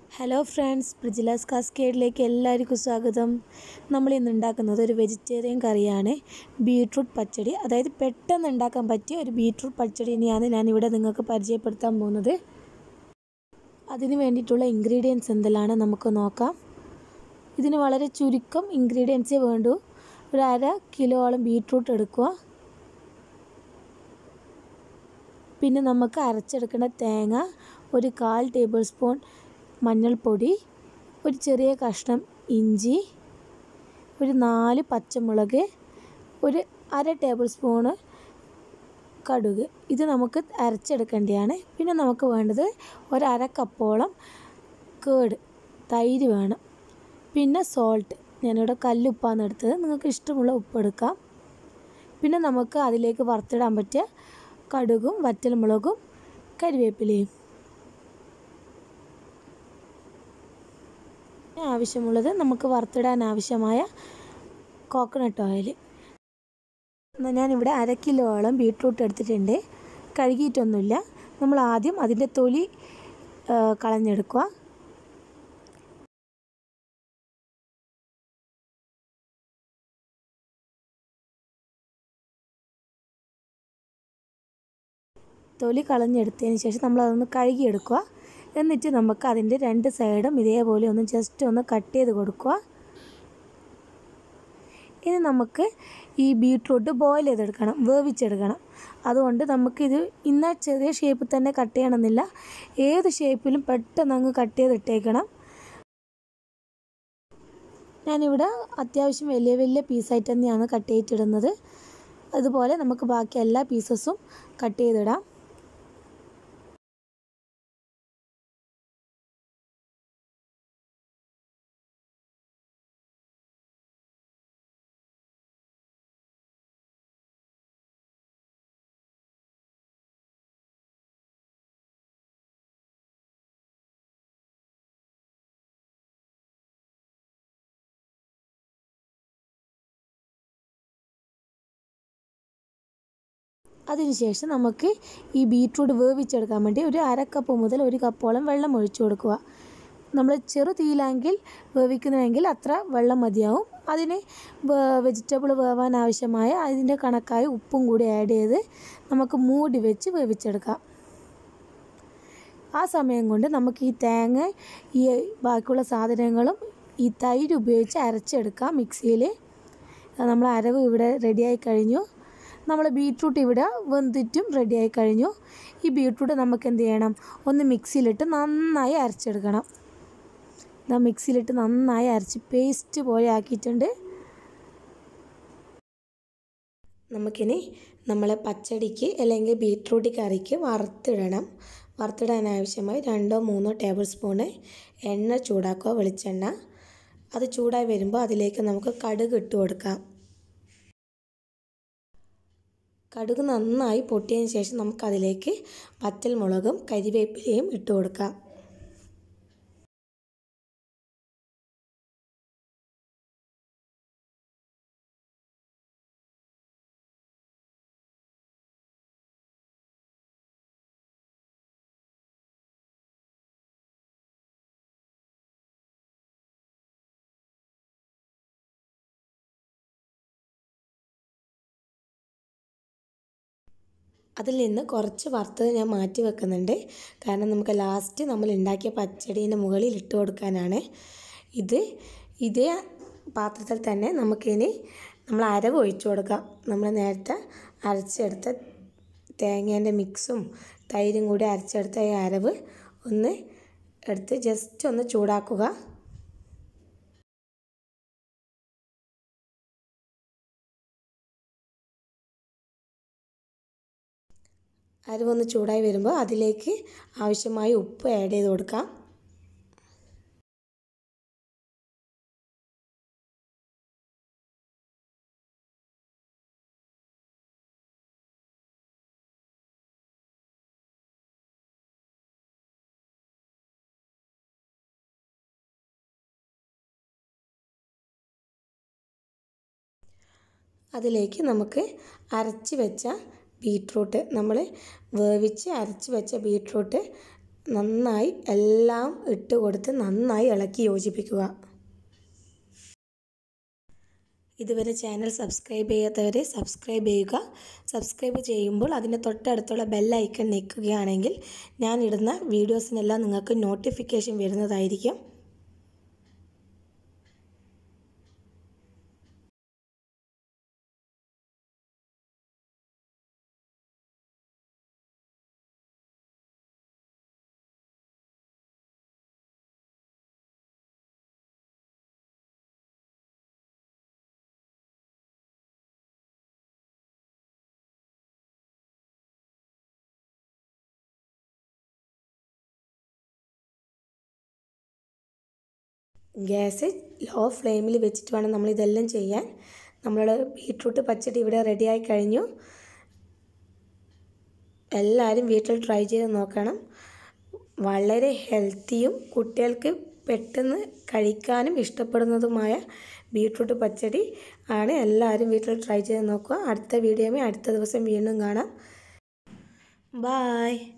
hello friends പ്രിജിലാസ് കാസ്കേഡിലേക്ക് എല്ലാവർക്കും സ്വാഗതം നമ്മൾ ഇന്ന് ഉണ്ടാക്കുന്നത് ഒരു വെജിറ്റേറിയൻ കറിയാണ് ബീട്രൂട്ട് പച്ചടി അതായത് പെട്ടെന്ന് ഉണ്ടാക്കാൻ പറ്റിയ ഒരു ബീട്രൂട്ട് പച്ചടി തന്നെയാണ് ഞാനിവിടെ നിങ്ങൾക്ക് പരിചയപ്പെടുത്താൻ പോകുന്നത് അതിന് വേണ്ടിയിട്ടുള്ള ഇൻഗ്രീഡിയൻസ് എന്തെല്ലാം നമുക്ക് നോക്കാം ഇതിന് വളരെ ചുരുക്കം ഇൻഗ്രീഡിയൻസേ വേണ്ടൂ ഒരു അര കിലോളം ബീട്രൂട്ട് എടുക്കുക പിന്നെ നമുക്ക് അരച്ചെടുക്കേണ്ട തേങ്ങ ഒരു കാൽ ടേബിൾ സ്പൂൺ മഞ്ഞൾപ്പൊടി ഒരു ചെറിയ കഷ്ണം ഇഞ്ചി ഒരു നാല് പച്ചമുളക് ഒരു അര ടേബിൾ സ്പൂണ് കടുക് ഇത് നമുക്ക് അരച്ചെടുക്കേണ്ടതാണ് പിന്നെ നമുക്ക് വേണ്ടത് ഒരു അര കപ്പോളം കേട് തൈര് വേണം പിന്നെ സോൾട്ട് ഞാനിവിടെ കല്ലുപ്പാണ് എടുത്തത് നിങ്ങൾക്ക് ഇഷ്ടമുള്ള ഉപ്പ് എടുക്കാം പിന്നെ നമുക്ക് അതിലേക്ക് വറുത്തിടാൻ പറ്റിയ കടുകും വറ്റൽമുളകും കരിവേപ്പിലയും ആവശ്യമുള്ളത് നമുക്ക് വറുത്തിടാൻ ആവശ്യമായ കോക്കനട്ട് ഓയിൽ ഞാനിവിടെ അര കിലോളം ബീട്രൂട്ട് എടുത്തിട്ടുണ്ട് കഴുകിയിട്ടൊന്നുമില്ല നമ്മൾ ആദ്യം അതിൻ്റെ തൊലി കളഞ്ഞെടുക്കുക തൊലി കളഞ്ഞെടുത്തതിന് ശേഷം നമ്മൾ അതൊന്ന് കഴുകിയെടുക്കുക എന്നിട്ട് നമുക്ക് അതിൻ്റെ രണ്ട് സൈഡും ഇതേപോലെ ഒന്ന് ജസ്റ്റ് ഒന്ന് കട്ട് ചെയ്ത് കൊടുക്കുക ഇനി നമുക്ക് ഈ ബീട്രൂട്ട് ബോയിൽ ചെയ്തെടുക്കണം വേവിച്ചെടുക്കണം അതുകൊണ്ട് നമുക്കിത് ഇന്ന ചെറിയ ഷേപ്പിൽ തന്നെ കട്ട് ചെയ്യണമെന്നില്ല ഏത് ഷേപ്പിലും പെട്ടെന്ന് അങ്ങ് കട്ട് ചെയ്തിട്ടേക്കണം ഞാനിവിടെ അത്യാവശ്യം വലിയ വലിയ പീസായിട്ട് തന്നെയാണ് കട്ട് ചെയ്തിട്ടിടുന്നത് അതുപോലെ നമുക്ക് ബാക്കി എല്ലാ പീസസും കട്ട് ചെയ്തിടാം അതിനുശേഷം നമുക്ക് ഈ ബീട്രൂട്ട് വേവിച്ചെടുക്കാൻ വേണ്ടി ഒരു അര കപ്പ് മുതൽ ഒരു കപ്പോളം വെള്ളം ഒഴിച്ചു കൊടുക്കുക നമ്മൾ ചെറു തീയിലാണെങ്കിൽ വേവിക്കുന്നതെങ്കിൽ അത്ര വെള്ളം മതിയാവും അതിന് വെജിറ്റബിൾ വേവാൻ ആവശ്യമായ അതിൻ്റെ കണക്കായ ഉപ്പും കൂടി ആഡ് ചെയ്ത് നമുക്ക് മൂടി വെച്ച് വേവിച്ചെടുക്കാം ആ സമയം കൊണ്ട് നമുക്ക് ഈ തേങ്ങ ഈ ബാക്കിയുള്ള സാധനങ്ങളും ഈ തൈര് ഉപയോഗിച്ച് അരച്ചെടുക്കാം മിക്സിയിൽ നമ്മൾ അരവ് ഇവിടെ റെഡിയായി കഴിഞ്ഞു നമ്മൾ ബീട്രൂട്ട് ഇവിടെ വെന്തിട്ടും റെഡിയായി കഴിഞ്ഞു ഈ ബീട്രൂട്ട് നമുക്ക് എന്ത് ചെയ്യണം ഒന്ന് മിക്സിയിലിട്ട് നന്നായി അരച്ചെടുക്കണം ഇതാ മിക്സിയിലിട്ട് നന്നായി അരച്ച് പേസ്റ്റ് പോലെ ആക്കിയിട്ടുണ്ട് നമുക്കിനി നമ്മളെ പച്ചടിക്ക് അല്ലെങ്കിൽ ബീട്രൂട്ട് കറിക്ക് വറുത്തിടണം വറുത്തിടാൻ ആവശ്യമായി രണ്ടോ മൂന്നോ ടേബിൾ സ്പൂണ് എണ്ണ ചൂടാക്കുക വെളിച്ചെണ്ണ അത് ചൂടായി വരുമ്പോൾ അതിലേക്ക് നമുക്ക് കടുക് ഇട്ട് കൊടുക്കാം കടുക് നന്നായി പൊട്ടിയതിന് ശേഷം നമുക്കതിലേക്ക് പച്ചൽമുളകും കരിവേപ്പിലയും ഇട്ട് കൊടുക്കാം അതിൽ നിന്ന് കുറച്ച് വറുത്തത് ഞാൻ മാറ്റി വെക്കുന്നുണ്ട് കാരണം നമുക്ക് ലാസ്റ്റ് നമ്മൾ ഉണ്ടാക്കിയ പച്ചടീൻ്റെ മുകളിൽ ഇട്ട് കൊടുക്കാനാണ് ഇത് ഇതേ പാത്രത്തിൽ തന്നെ നമുക്കിനി നമ്മൾ അരവ് ഒഴിച്ചു കൊടുക്കാം നമ്മൾ നേരത്തെ അരച്ചെടുത്ത തേങ്ങേൻ്റെ മിക്സും തൈരും കൂടി അരച്ചെടുത്ത ഈ അരവ് ഒന്ന് എടുത്ത് ജസ്റ്റ് ഒന്ന് ചൂടാക്കുക അരിവൊന്ന് ചൂടായി വരുമ്പോൾ അതിലേക്ക് ആവശ്യമായ ഉപ്പ് ആഡ് ചെയ്ത് കൊടുക്കാം അതിലേക്ക് നമുക്ക് അരച്ച് വെച്ച ബീട്രൂട്ട് നമ്മൾ വേവിച്ച് അരച്ച് വെച്ച ബീട്രൂട്ട് നന്നായി എല്ലാം ഇട്ട് കൊടുത്ത് നന്നായി ഇളക്കി യോജിപ്പിക്കുക ഇതുവരെ ചാനൽ സബ്സ്ക്രൈബ് ചെയ്യാത്തവരെ സബ്സ്ക്രൈബ് ചെയ്യുക സബ്സ്ക്രൈബ് ചെയ്യുമ്പോൾ അതിൻ്റെ തൊട്ടടുത്തുള്ള ബെല്ലൈക്കൺ നിൽക്കുകയാണെങ്കിൽ ഞാൻ ഇടുന്ന വീഡിയോസിനെല്ലാം നിങ്ങൾക്ക് നോട്ടിഫിക്കേഷൻ വരുന്നതായിരിക്കും ഗ്യാസ് ലോ ഫ്ലെയിമിൽ വെച്ചിട്ട് വേണം നമ്മൾ ഇതെല്ലാം ചെയ്യാൻ നമ്മൾ ബീട്രൂട്ട് പച്ചടി ഇവിടെ റെഡിയായി കഴിഞ്ഞു എല്ലാവരും വീട്ടിൽ ട്രൈ ചെയ്ത് നോക്കണം വളരെ ഹെൽത്തിയും കുട്ടികൾക്ക് പെട്ടെന്ന് കഴിക്കാനും ഇഷ്ടപ്പെടുന്നതുമായ ബീട്രൂട്ട് പച്ചടി ആണ് എല്ലാവരും വീട്ടിൽ ട്രൈ ചെയ്ത് നോക്കുക അടുത്ത വീഡിയോയിൽ അടുത്ത ദിവസം വീണ്ടും കാണാം ബായ്